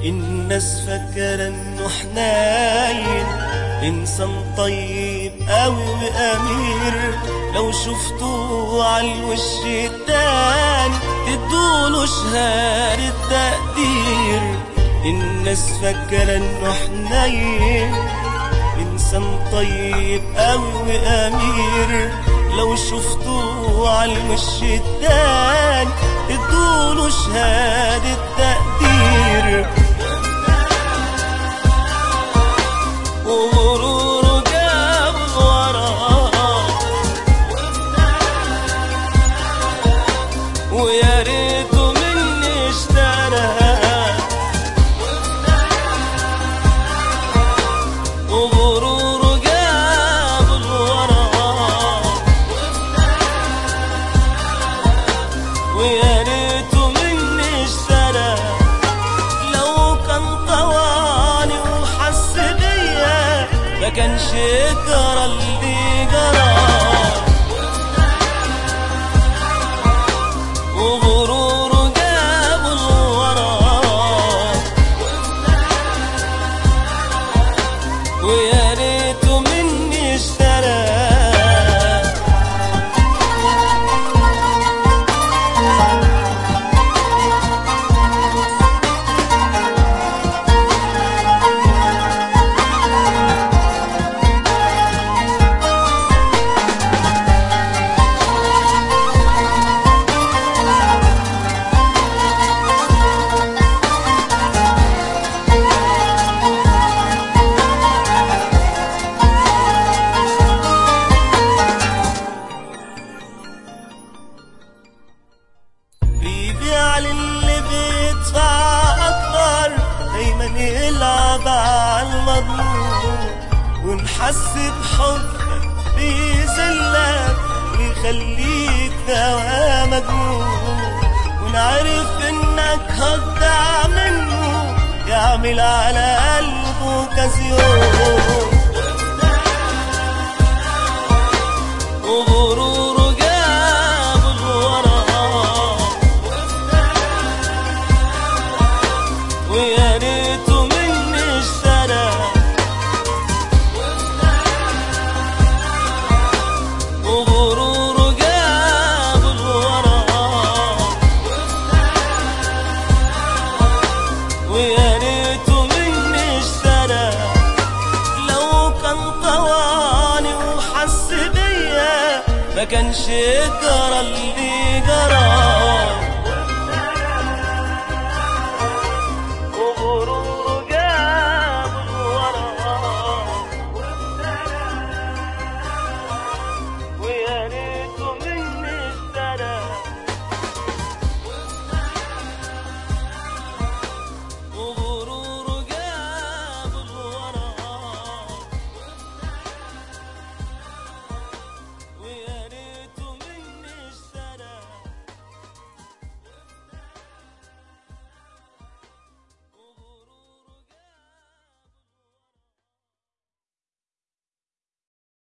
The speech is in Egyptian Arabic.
الناس فاكرة انه حنين انسان طيب قوي وامير لو شفتوه على الوش التاني تدوله شهادة تقدير الناس فاكرة انه حنين انسان طيب قوي وامير لو شفتوه على الوش التاني ادوله شهادة تقدير وغروره جاب وراه ويا ريته مني اشترى وغروره جاب الورا ويا ريته مني اشترى لو كان طواني وحس بيا ما كانش جرى اللي جرى وغروره جاب الورا ويا ريته مني اشترى بيبيع للي بيدفع أكتر دايما يلعب على المضمون ونحس بحبك بيذلك ويخليك دوا مجنون ونعرف انك هتضيع منه يعمل على قلبه كزيون وغروره جاب الورا ويا ريته مني اشترى وغروره جاب الورا ويا ريته مني اشترى لو كان طواني وحس بيا ما كانش جرى اللي